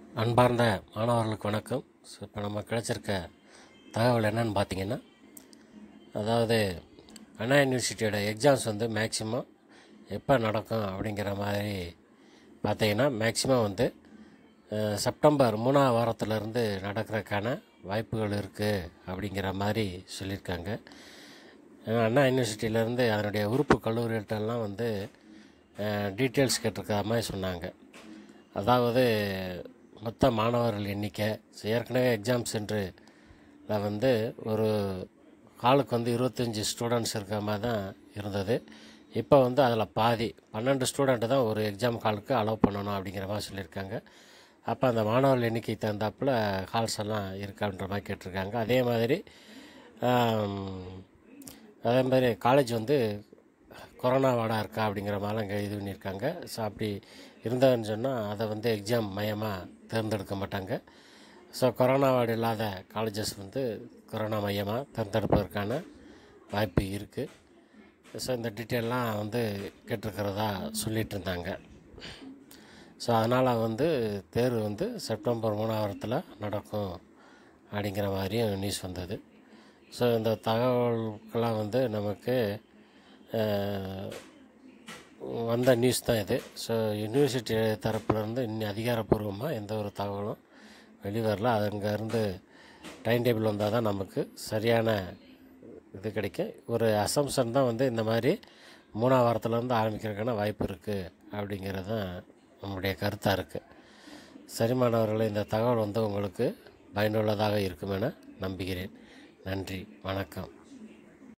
அன்பார்ந்த மாணவர்களுக்கு வணக்கம் ஸோ இப்போ நம்ம கிடைச்சிருக்க தகவல் என்னன்னு பார்த்தீங்கன்னா அதாவது அண்ணா யூனிவர்சிட்டியோட எக்ஸாம்ஸ் வந்து மேக்ஸிமம் எப்போ நடக்கும் அப்படிங்கிற மாதிரி பார்த்தீங்கன்னா மேக்ஸிமம் வந்து அஹ், செப்டம்பர் மூணாவது வாரத்திலேருந்து நடக்கிறதுக்கான வாய்ப்புகள் இருக்குது அப்படிங்கிற மாதிரி சொல்லியிருக்காங்க ஏன்னா அண்ணா யூனிவர்சிட்டியிலேருந்து அதனுடைய உறுப்பு கல்லூரிகள்ட்டெல்லாம் வந்து டீட்டெயில்ஸ் கேட்டிருக்கிற மாதிரி சொன்னாங்க அதாவது மொத்த மாணவர்கள் எண்ணிக்கை so ஏற்கனவே எக்ஸாம் சென்டரில் வந்து ஒரு ஹாலுக்கு வந்து இருபத்தஞ்சி ஸ்டூடெண்ட்ஸ் இருக்கிற மாதிரி தான் இருந்தது இப்போ வந்து அதில் பாதி பன்னெண்டு ஸ்டூடெண்ட்டு தான் ஒரு எக்ஸாம் ஹாலுக்கு அலோவ் பண்ணணும் அப்படிங்கிற மாதிரி சொல்லியிருக்காங்க அப்போ அந்த மாணவர்கள் எண்ணிக்கை தகுந்தாப்புல ஹால்ஸ் எல்லாம் இருக்கான்ற மாதிரி கேட்டிருக்காங்க அதே மாதிரி ஆம், அதே மாதிரி காலேஜ் வந்து கொரோனா வார்டாக இருக்கா அப்படிங்கிற மாதிரிலாம் இங்கே இது பண்ணியிருக்காங்க ஸோ அப்படி இருந்ததுன்னு சொன்னால் அதை வந்து எக்ஸாம் மையமாக தேர்ந்தெடுக்க மாட்டாங்க ஸோ கொரோனா வார்டு இல்லாத காலேஜஸ் வந்து கொரோனா மையமாக தேர்ந்தெடுப்பதற்கான வாய்ப்பு இருக்குது ஸோ இந்த டீட்டெயிலெலாம் வந்து கேட்டிருக்கிறதா சொல்லிட்டு இருந்தாங்க ஸோ அதனால் வந்து தேர்வு வந்து செப்டம்பர் மூணாவது நடக்கும் அப்படிங்கிற மாதிரியும் நியூஸ் வந்தது ஸோ இந்த தகவல்கள்லாம் வந்து நமக்கு அஹ், வந்த நியூஸ் தான் இது ஸோ யூனிவர்சிட்டி தரப்புலேருந்து இன்னும் அதிகாரப்பூர்வமாக எந்த ஒரு தகவலும் வெளிவரல அது அங்கேருந்து டைம் டேபிள் வந்தால் தான் நமக்கு சரியான இது கிடைக்கும் ஒரு அசம்ஷன் தான் வந்து இந்த மாதிரி மூணாவது வாரத்துலேருந்து ஆரம்பிக்கிறதுக்கான வாய்ப்பு இருக்குது அப்படிங்கிறது தான் நம்முடைய கருத்தாக இருக்குது சரி மாணவர்களே இந்த தகவல் வந்து உங்களுக்கு பயனுள்ளதாக இருக்கும் என நம்புகிறேன் நன்றி வணக்கம்